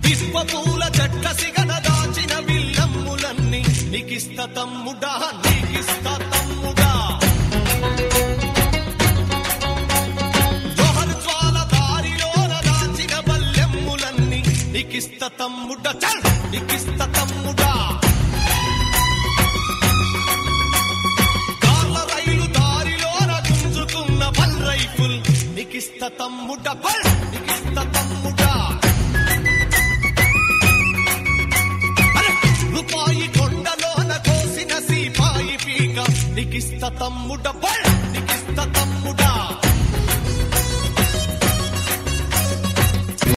విశ్వ పూల చెట్ల సిగన దాచిన విల్లమ్ములన్నీ నీకిస్త తమ్ముడా నీకిస్త తమ్ముడా జోహర్ జ్వాల దారిలోన దాచిన బల్లెమ్ములన్నీ నీకిస్త తమ్ముడా చల్ నీకిస్త తమ్ముడా కార్ల రైలు దారిలోన గుంజుకున్న బల్ రైఫుల్ నీకిస్త తమ్ముడా బల్ నీకిస్త తమ్ముడా అరే! రూపాయి కొండలోన కోసిన సీపాయి పీక నీకిస్త తమ్ముడ బల్ నీకిస్త తమ్ముడ